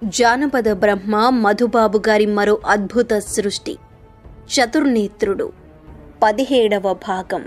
జానపద బ్రహ్మ మధుబాబు గారి మరో అద్భుత సృష్టి చతుర్నేత్రుడు పదిహేడవ భాగం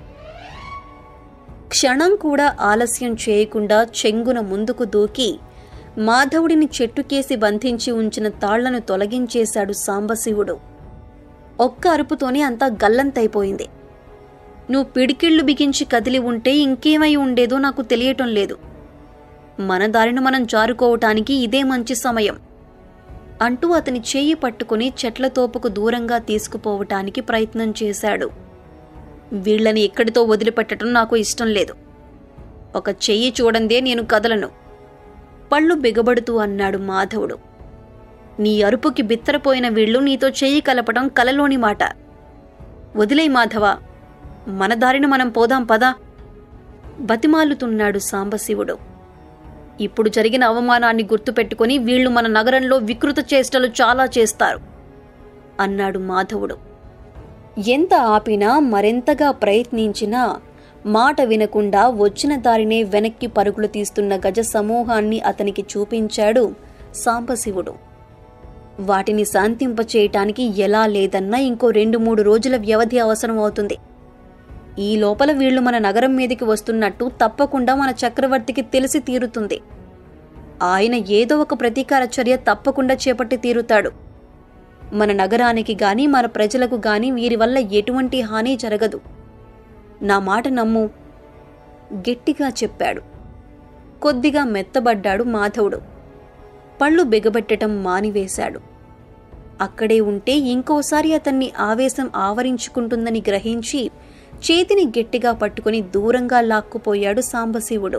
క్షణం కూడా ఆలస్యం చేయకుండా చెంగున ముందుకు దూకి మాధవుడిని చెట్టుకేసి బంధించి ఉంచిన తాళ్లను తొలగించేశాడు సాంబశివుడు ఒక్క అరుపుతోనే అంతా గల్లంతైపోయింది నువ్వు పిడికిళ్ళు బిగించి కదిలి ఉంటే ఇంకేమై ఉండేదో నాకు తెలియటం లేదు మన దారిన మనం జారుకోవటానికి ఇదే మంచి సమయం అంటూ అతని చేయి పట్టుకుని చెట్ల తోపుకు దూరంగా తీసుకుపోవటానికి ప్రయత్నం చేశాడు వీళ్ళని ఎక్కడితో వదిలిపెట్టడం నాకు ఇష్టం లేదు ఒక చెయ్యి చూడందే నేను కదలను పళ్ళు బిగబడుతూ అన్నాడు మాధవుడు నీ అరుపుకి బిత్తరపోయిన వీళ్ళు నీతో చెయ్యి కలపడం కలలోని మాట వదిలేయ్ మాధవ మన దారిన మనం పోదాం పదా బతిమాలుతున్నాడు సాంబశివుడు ఇప్పుడు జరిగిన అవమానాన్ని గుర్తుపెట్టుకుని వీళ్ళు మన నగరంలో వికృత చేష్టలు చాలా చేస్తారు అన్నాడు మాధవుడు ఎంత ఆపినా మరెంతగా ప్రయత్నించినా మాట వినకుండా వచ్చిన దారినే వెనక్కి పరుగులు తీస్తున్న గజ సమూహాన్ని అతనికి చూపించాడు సాంబశివుడు వాటిని శాంతింపచేయటానికి ఎలా లేదన్నా ఇంకో రెండు మూడు రోజుల వ్యవధి అవసరం అవుతుంది ఈ లోపల వీళ్లు మన నగరం మీదకి వస్తున్నట్టు తప్పకుండా మన చక్రవర్తికి తెలిసి తీరుతుంది ఆయన ఏదో ఒక ప్రతీకార చర్య తప్పకుండా చేపట్టి తీరుతాడు మన నగరానికి గాని మన ప్రజలకు గాని వీరి వల్ల ఎటువంటి హాని జరగదు నా మాట నమ్ము గట్టిగా చెప్పాడు కొద్దిగా మెత్తబడ్డాడు మాధవుడు పళ్ళు బిగబెట్టటం మానివేశాడు అక్కడే ఉంటే ఇంకోసారి అతన్ని ఆవేశం ఆవరించుకుంటుందని గ్రహించి చేతిని గట్టిగా పట్టుకుని దూరంగా లాక్కుపోయాడు సాంబశివుడు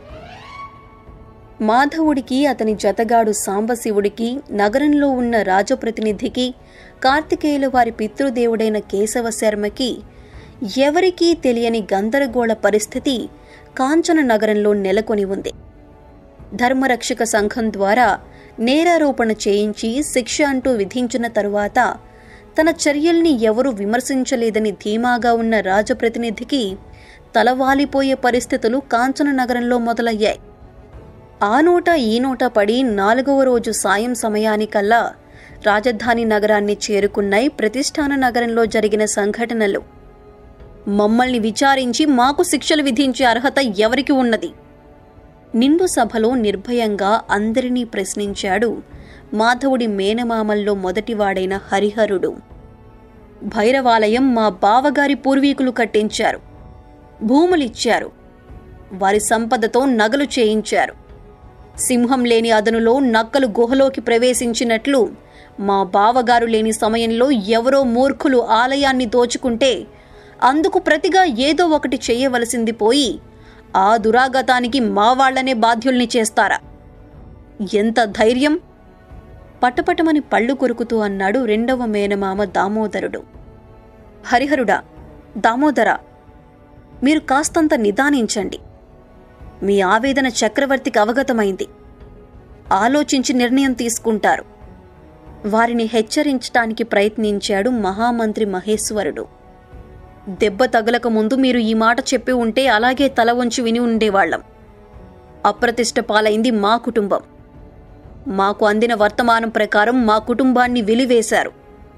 మాధవుడికి అతని జతగాడు సాంబశివుడికి నగరంలో ఉన్న రాజప్రతినిధికి కార్తికేయుల వారి పితృదేవుడైన కేశవ శర్మకి ఎవరికీ తెలియని గందరగోళ పరిస్థితి కాంచన నగరంలో నెలకొని ఉంది ధర్మరక్షక సంఘం ద్వారా నేరారోపణ చేయించి శిక్ష అంటూ విధించిన తరువాత తన చర్యల్ని ఎవరూ విమర్శించలేదని ధీమాగా ఉన్న రాజప్రతినిధికి తలవాలిపోయే పరిస్థితులు కాంచన నగరంలో మొదలయ్యాయి ఆ నోట ఈ నోట పడి నాలుగవ రోజు సాయం సమయానికల్లా రాజధాని నగరాన్ని చేరుకున్నాయి ప్రతిష్టాన నగరంలో జరిగిన సంఘటనలు మమ్మల్ని విచారించి మాకు శిక్షలు విధించే అర్హత ఎవరికి ఉన్నది నిండు సభలో నిర్భయంగా అందరినీ ప్రశ్నించాడు మాధవుడి మేనమామల్లో మొదటివాడైన హరిహరుడు భైరవాలయం మా బావగారి పూర్వీకులు కట్టించారు భూములిచ్చారు వారి సంపదతో నగలు చేయించారు సింహం లేని అదనులో నక్కలు గుహలోకి ప్రవేశించినట్లు మా బావగారు లేని సమయంలో ఎవరో మూర్ఖులు ఆలయాన్ని దోచుకుంటే అందుకు ప్రతిగా ఏదో ఒకటి చేయవలసింది పోయి ఆ దురాగతానికి మా వాళ్లనే బాధ్యుల్ని చేస్తారా ఎంత ధైర్యం పటపటమని పళ్ళు కొరుకుతూ అన్నాడు రెండవ మేనమామ దామోదరుడు హరిహరుడా దామోదర మీరు కాస్తంత నిదానించండి మీ ఆవేదన చక్రవర్తికి అవగతమైంది ఆలోచించి నిర్ణయం తీసుకుంటారు వారిని హెచ్చరించటానికి ప్రయత్నించాడు మహామంత్రి మహేశ్వరుడు దెబ్బ తగలక ముందు మీరు ఈ మాట చెప్పి ఉంటే అలాగే తల వంచి విని ఉండేవాళ్లం అప్రతిష్ట పాలైంది మా కుటుంబం మాకు అందిన వర్తమానం ప్రకారం మా కుటుంబాన్ని వెలివేశారు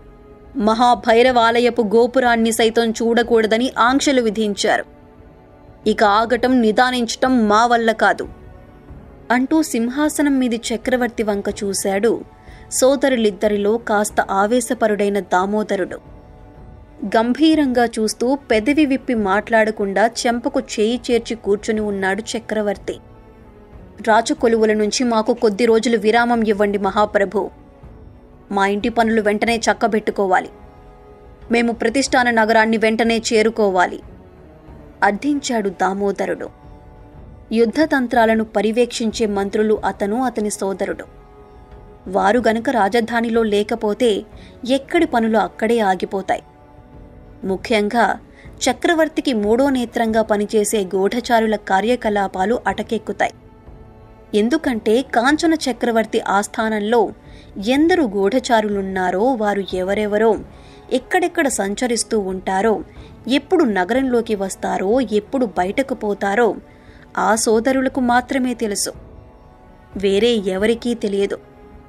మహాభైరవాలయపు గోపురాన్ని సైతం చూడకూడదని ఆంక్షలు విధించారు ఇక ఆగటం నిదానించటం మా వల్ల కాదు అంటూ సింహాసనం మీది చక్రవర్తి వంక చూశాడు సోదరులిద్దరిలో కాస్త ఆవేశపరుడైన దామోదరుడు గంభీరంగా చూస్తూ పెదవి విప్పి మాట్లాడకుండా చెంపకు చేయి చేర్చి కూర్చుని ఉన్నాడు చక్రవర్తి రాజకొలువుల నుంచి మాకు కొద్ది రోజులు విరామం ఇవ్వండి మహాప్రభు మా ఇంటి పనులు వెంటనే చక్కబెట్టుకోవాలి మేము ప్రతిష్టాన నగరాన్ని వెంటనే చేరుకోవాలి అర్థించాడు దామోదరుడు యుద్ధతంత్రాలను పర్యవేక్షించే మంత్రులు అతను అతని సోదరుడు వారు గనుక రాజధానిలో లేకపోతే ఎక్కడి పనులు అక్కడే ఆగిపోతాయి ముఖ్యంగా చక్రవర్తికి మూడో నేత్రంగా పనిచేసే గూఢచారుల కార్యకలాపాలు అటకెక్కుతాయి ఎందుకంటే కాంచన చక్రవర్తి ఆస్థానంలో ఎందరు గూఢచారులున్నారో వారు ఎవరెవరో ఎక్కడెక్కడ సంచరిస్తూ ఉంటారో ఎప్పుడు నగరంలోకి వస్తారో ఎప్పుడు బయటకు పోతారో ఆ సోదరులకు మాత్రమే తెలుసు వేరే ఎవరికీ తెలియదు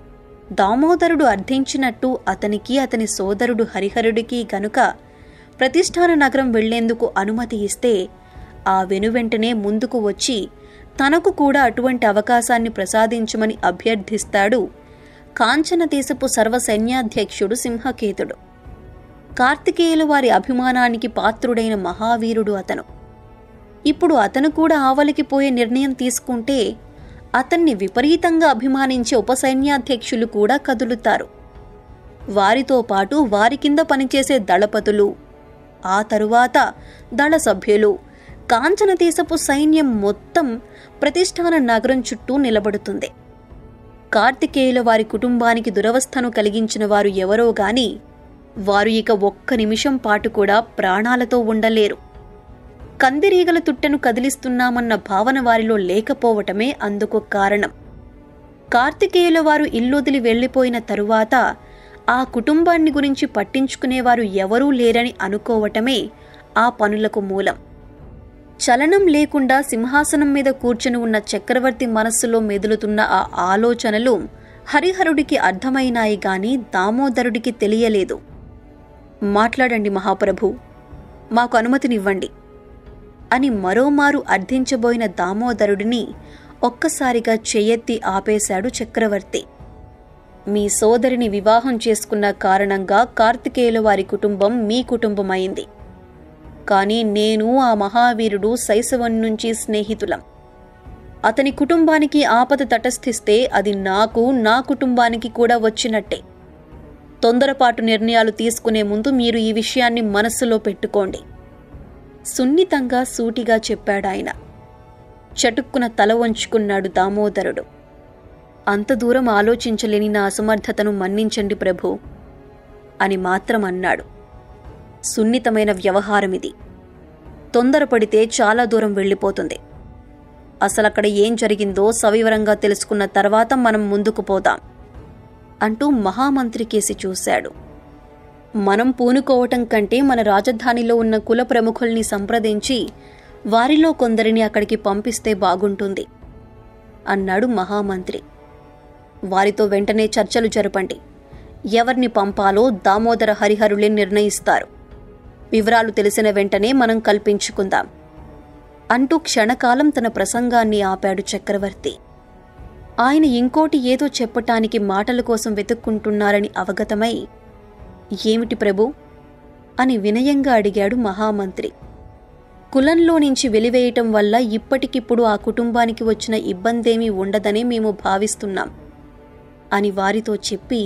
దామోదరుడు అర్థించినట్టు అతనికి అతని సోదరుడు హరిహరుడికి గనుక ప్రతిష్టాన నగరం వెళ్లేందుకు అనుమతి ఇస్తే ఆ వెనువెంటనే ముందుకు వచ్చి తనకు కూడా అటువంటి అవకాశాన్ని ప్రసాదించమని అభ్యర్థిస్తాడు కాంచన దేశపు సర్వసైన్యాధ్యక్షుడు సింహకేతుడు కార్తికేయుల వారి అభిమానానికి పాత్రుడైన మహావీరుడు అతను ఇప్పుడు అతను కూడా ఆవలికి పోయే నిర్ణయం తీసుకుంటే అతన్ని విపరీతంగా అభిమానించే ఉపసైన్యాధ్యక్షులు కూడా కదులుతారు వారితో పాటు వారి కింద పనిచేసే దళపతులు ఆ తరువాత దళ సభ్యులు కాంచన దేశపు సైన్యం మొత్తం ప్రతిష్టాన నగరం చుట్టూ నిలబడుతుంది కార్తికేయుల వారి కుటుంబానికి దురవస్థను కలిగించిన వారు ఎవరో గాని వారు ఇక ఒక్క నిమిషం పాటు కూడా ప్రాణాలతో ఉండలేరు కందిరీగల తుట్టెను కదిలిస్తున్నామన్న భావన వారిలో లేకపోవటమే అందుకు కారణం కార్తికేయుల వారు ఇల్లొదిలి వెళ్ళిపోయిన తరువాత ఆ కుటుంబాన్ని గురించి పట్టించుకునేవారు ఎవరూ లేరని అనుకోవటమే ఆ పనులకు మూలం చలనం లేకుండా సింహాసనం మీద కూర్చుని ఉన్న చక్రవర్తి మనస్సులో మెదులుతున్న ఆ ఆలోచనలు హరిహరుడికి అర్థమైనాయి గాని దామోదరుడికి తెలియలేదు మాట్లాడండి మహాప్రభు మాకు అనుమతినివ్వండి అని మరోమారు అర్థించబోయిన దామోదరుడిని ఒక్కసారిగా చెయ్యెత్తి ఆపేశాడు చక్రవర్తి మీ సోదరిని వివాహం చేసుకున్న కారణంగా కార్తికేయుల వారి కుటుంబం మీ కుటుంబమైంది కానీ నేను ఆ మహావీరుడు శైశవం నుంచి స్నేహితులం అతని కుటుంబానికి ఆపద తటస్థిస్తే అది నాకు నా కుటుంబానికి కూడా వచ్చినట్టే తొందరపాటు నిర్ణయాలు తీసుకునే ముందు మీరు ఈ విషయాన్ని మనస్సులో పెట్టుకోండి సున్నితంగా సూటిగా చెప్పాడాయన చటుక్కున తల వంచుకున్నాడు దామోదరుడు అంత దూరం ఆలోచించలేని నా అసమర్థతను మన్నించండి ప్రభు అని మాత్రం అన్నాడు సున్నితమైన వ్యవహారమిది తొందరపడితే చాలా దూరం వెళ్ళిపోతుంది అసలక్కడ ఏం జరిగిందో సవివరంగా తెలుసుకున్న తర్వాత మనం ముందుకు పోదాం అంటూ మహామంత్రి కేసి చూశాడు మనం పూనుకోవటం కంటే మన రాజధానిలో ఉన్న కుల ప్రముఖుల్ని సంప్రదించి వారిలో కొందరిని అక్కడికి పంపిస్తే బాగుంటుంది అన్నాడు మహామంత్రి వారితో వెంటనే చర్చలు జరపండి ఎవరిని పంపాలో దామోదర హరిహరులే నిర్ణయిస్తారు వివరాలు తెలిసిన వెంటనే మనం కల్పించుకుందాం అంటూ క్షణకాలం తన ప్రసంగాన్ని ఆపాడు చక్రవర్తి ఆయన ఇంకోటి ఏదో చెప్పటానికి మాటల కోసం వెతుక్కుంటున్నారని అవగతమై ఏమిటి ప్రభు అని వినయంగా అడిగాడు మహామంత్రి కులంలో నుంచి వెలివేయటం వల్ల ఇప్పటికిప్పుడు ఆ కుటుంబానికి వచ్చిన ఇబ్బందేమీ ఉండదని మేము భావిస్తున్నాం అని వారితో చెప్పి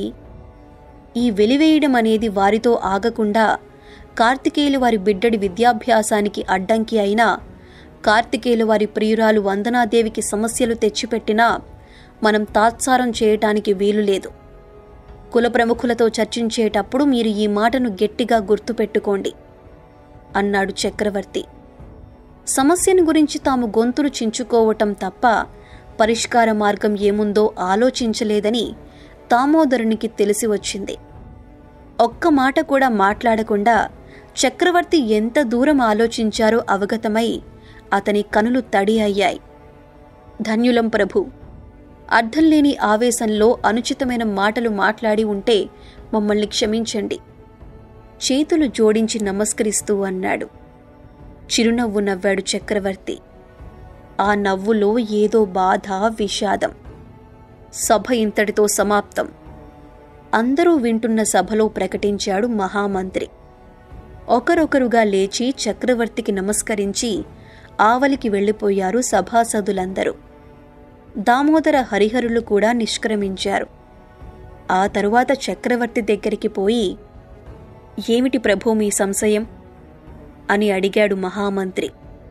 ఈ వెలివేయడం అనేది వారితో ఆగకుండా కార్తికేయులు వారి బిడ్డడి విద్యాభ్యాసానికి అడ్డంకి అయినా కార్తికేయులు వారి ప్రియురాలు వందనాదేవికి సమస్యలు తెచ్చిపెట్టినా మనం తాత్సారం చేయటానికి వీలు లేదు కుల ప్రముఖులతో చర్చించేటప్పుడు మీరు ఈ మాటను గట్టిగా గుర్తుపెట్టుకోండి అన్నాడు చక్రవర్తి సమస్యను గురించి తాము గొంతులు చించుకోవటం తప్ప పరిష్కార మార్గం ఏముందో ఆలోచించలేదని దామోదరునికి తెలిసి వచ్చింది ఒక్క మాట కూడా మాట్లాడకుండా చక్రవర్తి ఎంత దూరం ఆలోచించారో అవగతమై అతని కనులు తడి అయ్యాయి ధన్యులం ప్రభు అర్థం లేని ఆవేశంలో అనుచితమైన మాటలు మాట్లాడి ఉంటే మమ్మల్ని క్షమించండి చేతులు జోడించి నమస్కరిస్తూ అన్నాడు చిరునవ్వు నవ్వాడు చక్రవర్తి ఆ నవ్వులో ఏదో బాధ విషాదం సభ ఇంతటితో సమాప్తం అందరూ వింటున్న సభలో ప్రకటించాడు మహామంత్రి ఒకరొకరుగా లేచి చక్రవర్తికి నమస్కరించి ఆవలికి వెళ్ళిపోయారు సభాసదులందరూ దామోదర హరిహరులు కూడా నిష్క్రమించారు ఆ తరువాత చక్రవర్తి దగ్గరికి పోయి ఏమిటి ప్రభు మీ సంశయం అని అడిగాడు మహామంత్రి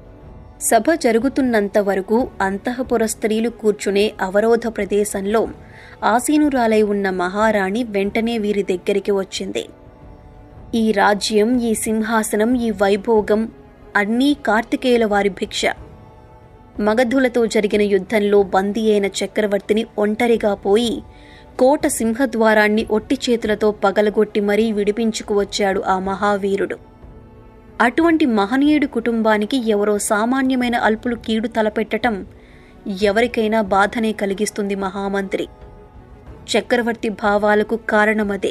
సభ జరుగుతున్నంత వరకు అంతఃపుర స్త్రీలు కూర్చునే అవరోధ ప్రదేశంలో ఆసీనురాలై ఉన్న మహారాణి వెంటనే వీరి దగ్గరికి వచ్చింది ఈ రాజ్యం ఈ సింహాసనం ఈ వైభోగం అన్నీ కార్తికేయుల వారి భిక్ష మగధులతో జరిగిన యుద్ధంలో బందీ అయిన చక్రవర్తిని ఒంటరిగా పోయి కోట సింహద్వారాన్ని ఒట్టి చేతులతో పగలగొట్టి మరీ విడిపించుకువచ్చాడు ఆ మహావీరుడు అటువంటి మహనీయుడి కుటుంబానికి ఎవరో సామాన్యమైన అల్పులు కీడు తలపెట్టటం ఎవరికైనా బాధనే కలిగిస్తుంది మహామంత్రి చక్రవర్తి భావాలకు కారణమదే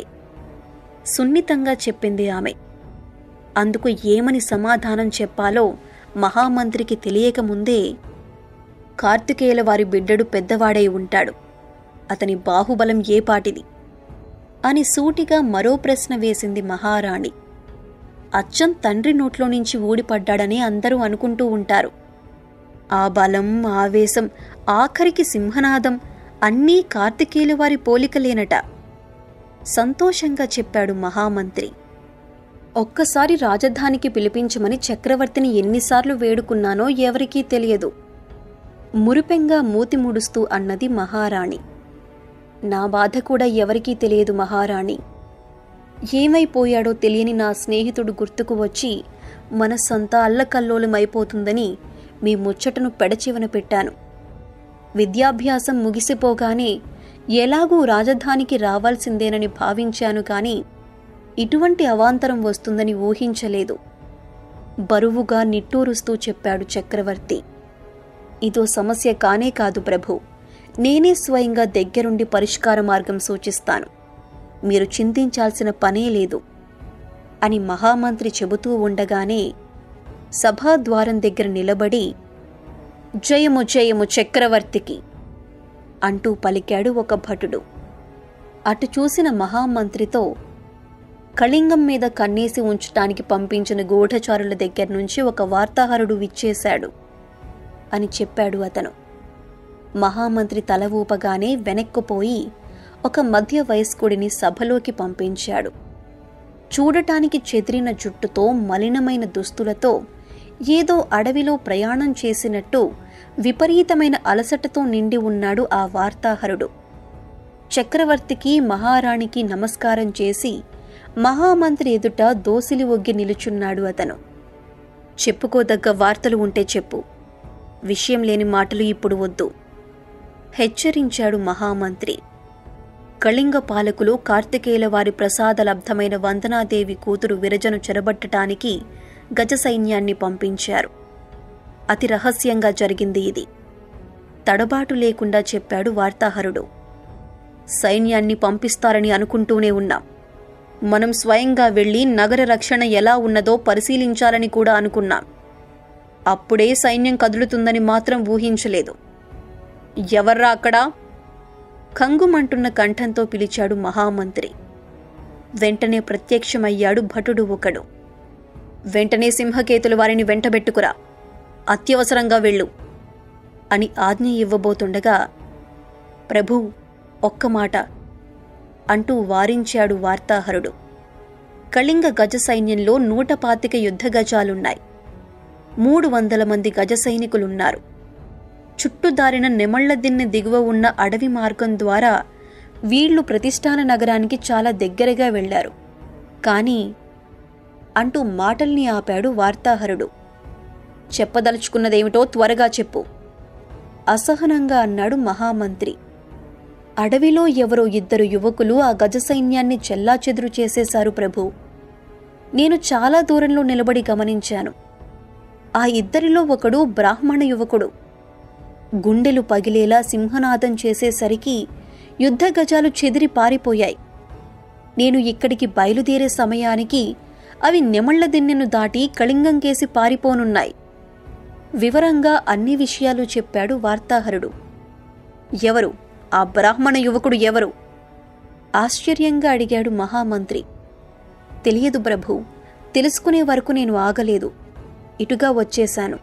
సున్నితంగా చెప్పింది ఆమె అందుకు ఏమని సమాధానం చెప్పాలో మహామంత్రికి తెలియకముందే కార్తికేయుల వారి బిడ్డడు పెద్దవాడై ఉంటాడు అతని బాహుబలం ఏపాటిది అని సూటిగా మరో ప్రశ్న వేసింది మహారాణి అచ్చం తండ్రి నోట్లో నుంచి ఊడిపడ్డాడని అందరూ అనుకుంటూ ఉంటారు ఆ బలం ఆవేశం ఆఖరికి సింహనాదం అన్నీ కార్తికేయుల వారి పోలికలేనట సంతోషంగా చెప్పాడు మహామంత్రి ఒక్కసారి రాజధానికి పిలిపించమని చక్రవర్తిని ఎన్నిసార్లు వేడుకున్నానో ఎవరికీ తెలియదు మురిపెంగా మూతి ముడుస్తూ అన్నది మహారాణి నా బాధ కూడా ఎవరికీ తెలియదు మహారాణి ఏమైపోయాడో తెలియని నా స్నేహితుడు గుర్తుకు వచ్చి మనస్సంతా అల్లకల్లోలమైపోతుందని మీ ముచ్చటను పెడచివన పెట్టాను విద్యాభ్యాసం ముగిసిపోగానే ఎలాగూ రాజధానికి రావాల్సిందేనని భావించాను కానీ ఇటువంటి అవాంతరం వస్తుందని ఊహించలేదు బరువుగా నిట్టూరుస్తూ చెప్పాడు చక్రవర్తి ఇదో సమస్య కానే కాదు ప్రభు నేనే స్వయంగా దగ్గరుండి పరిష్కార మార్గం సూచిస్తాను మీరు చింతించాల్సిన పనే లేదు అని మహామంత్రి చెబుతూ ఉండగానే సభాద్వారం దగ్గర నిలబడి జయము జయము చక్రవర్తికి అంటూ పలికాడు ఒక భటుడు అటు చూసిన మహామంత్రితో కళింగం మీద కన్నేసి ఉంచటానికి పంపించిన గూఢచారుల దగ్గర నుంచి ఒక వార్తాహరుడు విచ్చేశాడు అని చెప్పాడు అతను మహామంత్రి తల ఊపగానే వెనక్కుపోయి ఒక మధ్య వయస్కుడిని సభలోకి పంపించాడు చూడటానికి చెదిరిన జుట్టుతో మలినమైన దుస్తులతో ఏదో అడవిలో ప్రయాణం చేసినట్టు విపరీతమైన అలసటతో నిండి ఉన్నాడు ఆ వార్తాహరుడు చక్రవర్తికి మహారాణికి నమస్కారం చేసి మహామంత్రి ఎదుట దోసిలి ఒగ్గి నిలుచున్నాడు అతను చెప్పుకోదగ్గ వార్తలు ఉంటే చెప్పు విషయం లేని మాటలు ఇప్పుడు వద్దు హెచ్చరించాడు మహామంత్రి కళింగ పాలకులు కార్తికేయుల వారి ప్రసాదలబ్ధమైన వందనాదేవి కూతురు విరజను చెరబట్టటానికి గజ సైన్యాన్ని పంపించారు అతి రహస్యంగా జరిగింది ఇది తడబాటు లేకుండా చెప్పాడు వార్తాహరుడు సైన్యాన్ని పంపిస్తారని అనుకుంటూనే ఉన్నాం మనం స్వయంగా వెళ్ళి నగర రక్షణ ఎలా ఉన్నదో పరిశీలించాలని కూడా అనుకున్నాం అప్పుడే సైన్యం కదులుతుందని మాత్రం ఊహించలేదు ఎవర్రా అక్కడ కంగుమంటున్న కంఠంతో పిలిచాడు మహామంత్రి వెంటనే ప్రత్యక్షమయ్యాడు భటుడు ఒకడు వెంటనే సింహకేతుల వారిని వెంటబెట్టుకురా అత్యవసరంగా వెళ్ళు అని ఆజ్ఞ ఇవ్వబోతుండగా ప్రభు ఒక్క మాట అంటూ వారించాడు వార్తాహరుడు కళింగ గజ సైన్యంలో నూట పాతిక యుద్ధ గజాలున్నాయి మూడు వందల మంది గజ సైనికులున్నారు చుట్టుదారిన నెమళ్లదిన్నె దిగువ ఉన్న అడవి మార్గం ద్వారా వీళ్లు ప్రతిష్టాన నగరానికి చాలా దగ్గరగా వెళ్లారు కానీ అంటూ మాటల్ని ఆపాడు వార్తాహరుడు చెప్పదలుచుకున్నదేమిటో త్వరగా చెప్పు అసహనంగా అన్నాడు మహామంత్రి అడవిలో ఎవరో ఇద్దరు యువకులు ఆ గజ సైన్యాన్ని చెల్లాచెదురు చేసేశారు ప్రభు నేను చాలా దూరంలో నిలబడి గమనించాను ఆ ఇద్దరిలో ఒకడు బ్రాహ్మణ యువకుడు గుండెలు పగిలేలా సింహనాదం చేసేసరికి యుద్ధ గజాలు చెదిరి పారిపోయాయి నేను ఇక్కడికి బయలుదేరే సమయానికి అవి నెమళ్ల దిన్నెను దాటి కళింగం కేసి పారిపోనున్నాయి వివరంగా అన్ని విషయాలు చెప్పాడు వార్తాహరుడు ఎవరు ఆ బ్రాహ్మణ యువకుడు ఎవరు ఆశ్చర్యంగా అడిగాడు మహామంత్రి తెలియదు ప్రభు తెలుసుకునే వరకు నేను ఆగలేదు ఇటుగా వచ్చేశాను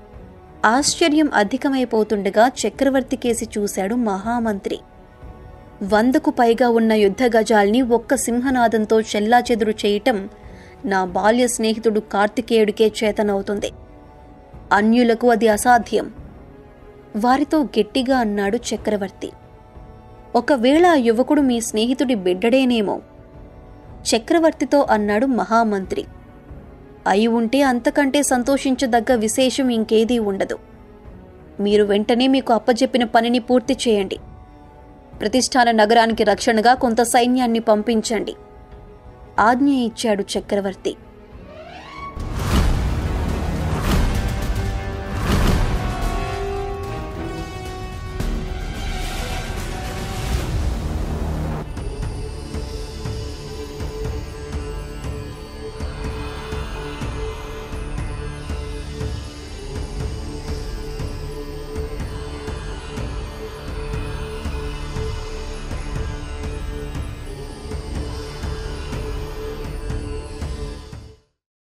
ఆశ్చర్యం అధికమైపోతుండగా చక్రవర్తి కేసి చూశాడు మహామంత్రి వందకు పైగా ఉన్న యుద్ధ గజాల్ని ఒక్క సింహనాదంతో చెల్లాచెదురు చేయటం నా బాల్య స్నేహితుడు కార్తికేయుడికే చేతనవుతుంది అన్యులకు అది అసాధ్యం వారితో గట్టిగా అన్నాడు చక్రవర్తి ఒకవేళ ఆ యువకుడు మీ స్నేహితుడి బిడ్డడేనేమో చక్రవర్తితో అన్నాడు మహామంత్రి అయి ఉంటే అంతకంటే సంతోషించదగ్గ విశేషం ఇంకేదీ ఉండదు మీరు వెంటనే మీకు అప్పజెప్పిన పనిని పూర్తి చేయండి ప్రతిష్టాన నగరానికి రక్షణగా కొంత సైన్యాన్ని పంపించండి ఆజ్ఞ ఇచ్చాడు చక్రవర్తి